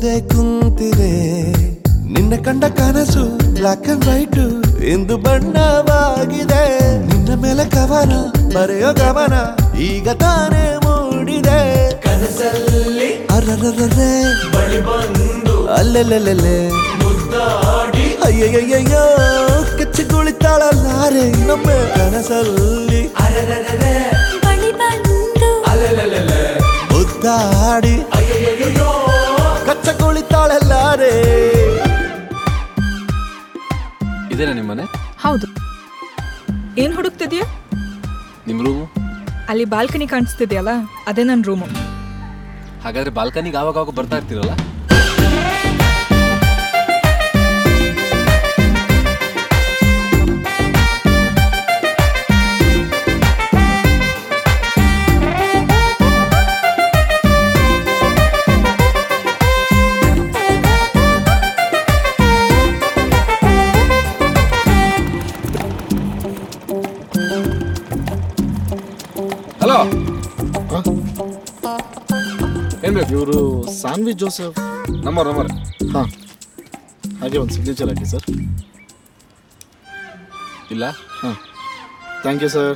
ಮುಂದೆ ಕುಂತಿದೆ ನಿನ್ನ ಕಂಡ ಕನಸು ಬ್ಲಾಕ್ ಅಂಡ್ ವೈಟ್ ಇಂದು ಬಣ್ಣವಾಗಿದೆ ನಿನ್ನ ಮೇಲೆ ಕವನ ಬರೆಯೋ ಗಮನ ಈಗ ತಾನೇ ಮೂಡಿದೆ ಕನಸಲ್ಲಿ ಅರರರರೆ ಬಳಿ ಬಂದು ಅಲ್ಲೆಲ್ಲೆಲ್ಲೆಲ್ಲೆ ಮುದ್ದಾಡಿ ಅಯ್ಯಯ್ಯಯ್ಯೋ ಕಚ್ಚಿಗುಳಿತಾಳಲ್ಲಾರೆ ನಮ್ಮ ಕನಸಲ್ಲಿ ಅರೆರೆರೆರೆ ಬಳಿ ಬಂದು ಅಲೆಲೆಲೆಲೆ ಮುದ್ದಾಡಿ ಅಯ್ಯಯ್ಯಯ್ಯೋ ಕಚ್ಚಗುಳಿತಾಳಲ್ಲಾರೆ ಇದೇನಾ ನಿಮ್ಮ ಮನೆ ಹೌದು ಏನ್ ಹುಡುಕ್ತಿದ್ಯಾ ನಿಮ್ಮ ರೂಮು ಅಲ್ಲಿ ಬಾಲ್ಕನಿ ಕಾಣಿಸ್ತಿದ್ಯಲ್ಲ ಅದೇ ನನ್ನ ರೂಮು ಹಾಗಾದ್ರೆ ಬಾಲ್ಕನಿಗೆ ಆವಾಗ ಆವಾಗ ಬರ್ತಾ ಇರ್ತೀರಲ್ಲ ಹಲೋ ಏನ್ ಬೇಕು ಇವರು ಸಾನ್ವಿ ಜೋಸೆಫ್ ನಂಬರ್ ನಂಬರ್ ಹಾಂ ಹಾಗೆ ಒಂದು ಸಿಗ್ನೇಚರ್ ಹಾಕಿ ಸರ್ ಇಲ್ಲ ಹಾಂ ಥ್ಯಾಂಕ್ ಯು ಸರ್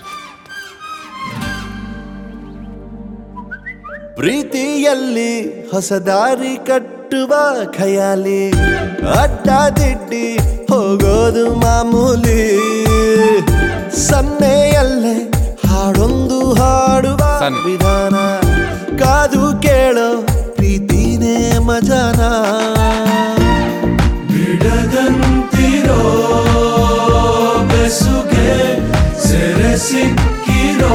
ಪ್ರೀತಿಯಲ್ಲಿ ಹೊಸ ದಾರಿ ಕಟ್ಟುವ ಖಯಾಲಿ ಅಡ್ಡ ದಿಡ್ಡಿ ಹೋಗೋದು ಮಾಮೂಲಿ ಸನ್ನೆಯಲ್ಲೇ ಹಾಡೊಂದು ಹಾಡುವ ಸನ್ನೆ. ವಿಧಾನ ಕಾದು ಕೇಳೋ ಪ್ರೀತಿನೇ ಮಜಾನ ಬಿಡದಂತಿರೋ ಬೆಸುಗೆ ಸೆರೆ ಸಿಕ್ಕಿರೋ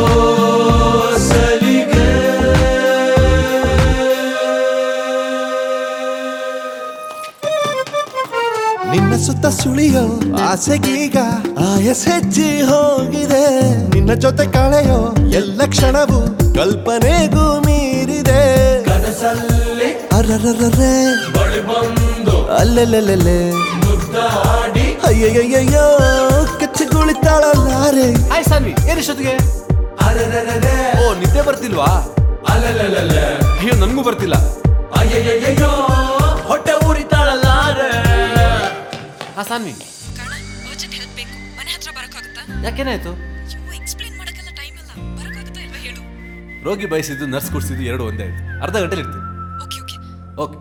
ಸಲಿಗೆ ನಿನ್ನ ಸುತ್ತ ಸುಳಿಯೋ ಆಸೆಗೀಗ ಆಯಸ್ ಹೆಚ್ಚಿ ಹೋಗಿದೆ ನಿನ್ನ ಜೊತೆ ಕಳೆಯೋ ಎಲ್ಲ ಕ್ಷಣವು ಕಲ್ಪನೆಗೂ ಮೀರಿದೆ ಕನಸಲ್ಲಿ ಅರರರರೆ ಬಳಿ ಬಂದು ಅಲ್ಲೆಲ್ಲೆಲ್ಲೆಲ್ಲೆ ಮುದ್ದಾಡಿ ಅಯ್ಯಯ್ಯಯ್ಯೋ ಕಚ್ಚಿಗುಳಿತಾಳಲ್ಲಾರೆ ಹಾಯ್ ಸಾನ್ವಿ ಏನಿಷ್ಟೊತ್ತಿಗೆ ಅರೆರೆರೆರೆ ಓ ನಿದ್ದೆ ಬರ್ತಿಲ್ವಾ ಅಲೆಲೆಲೆಲೆ ಅಯ್ಯೋ ನನ್ಗೂ ಬರ್ತಿಲ್ಲ ಅಯ್ಯಯ್ಯಯ್ಯೋ ಹೊಟ್ಟೆ ಉರಿತಾಳಲ್ಲಾರೆ ಹಾ ಸಾನ್ವಿ ಅರ್ಜೆಂಟ್ ಹೆಲ್ಪ್ ಬೇಕು ಮನೆ ಹತ್ರ ಬರೋಕ್ಕಾಗುತ್ತಾ ಯಾಕೇನಾಯ್ತು ಎಕ್ಸ್ಪ್ಲೇನ್ ಮಾಡಕ್ಕೆಲ್ಲ ಟೈಮ್ ಇಲ್ಲ ಬರೋಕ್ಕಾಗುತ್ತಾ ಇಲ್ವಾ ಹೇಳು ರೋಗಿ ಬಯಸಿದ್ದು ನರ್ಸ್ ಕೊಡ್ಸಿದ್ದು ಎರಡು ಒಂದೇ ಆಯ್ತು ಅರ್ಧ ಗಂಟೆಲಿ ಇರ್ತೀನಿ ಓಕೆ ಓಕೆ ಓಕೆ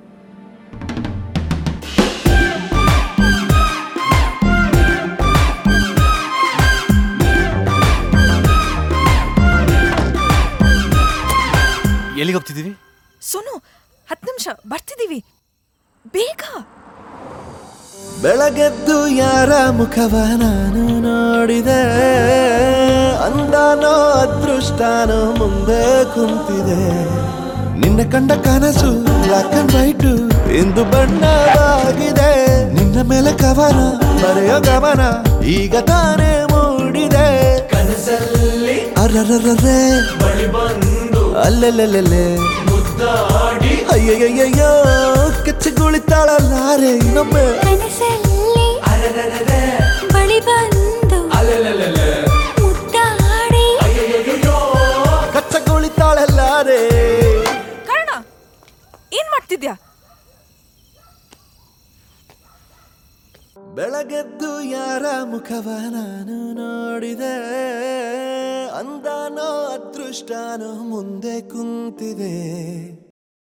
ಎಲ್ಲಿಗೆ ಹೋಗ್ತಿದ್ದೀವಿ ಸೋನು ಹತ್ತು ನಿಮಿಷ ಬರ್ತಿದ್ದೀವಿ ಬೇಗ ಬೆಳಗೆದ್ದು ಯಾರ ಮುಖವ ನಾನು ನೋಡಿದೆ ಅಂದಾನೋ ಅದೃಷ್ಟಾನೋ ಮುಂದೆ ಕುಂತಿದೆ ನಿನ್ನ ಕಂಡ ಕನಸು ಬ್ಲಾಕ್ ಅಂಡ್ ವೈಟ್ ಇಂದು ಬಣ್ಣವಾಗಿದೆ ನಿನ್ನ ಮೇಲೆ ಕವನ ಬರೆಯೋ ಗಮನ ಈಗ ತಾನೇ ಮೂಡಿದೆ ಕನಸಲ್ಲಿ ಅರರರರೆ ಬಳಿ ಬಂದು ಅಲ್ಲೆಲ್ಲೆಲ್ಲೆಲ್ಲೆ ಮುದ್ದಾಡಿ ಅಯ್ಯಯ್ಯಯ್ಯೋ ಕಚ್ಚಿಗುಳಿತಾಳಲ್ಲಾರೆ ನಮ್ಮ ಕನಸಲ್ಲಿ ಅರೆರೆರೆರೆ ಬಳಿ ಬಂದು ಅಲೆಲೆಲೆಲೆ ಮುದ್ದಾಡಿ ಅಯ್ಯಯ್ಯಯ್ಯೋ ಕಚ್ಚಗುಳಿತಾಳಲ್ಲಾರೆ ಕಾರಣ ಏನ್ ಮಾಡ್ತಿದ್ಯಾ ಬೆಳಗೆದ್ದು ಯಾರ ಮುಖವ ನಾನು ನೋಡಿದೆ ಅಂದಾನೋ ಅದೃಷ್ಟಾನೋ ಮುಂದೆ ಕುಂತಿದೆ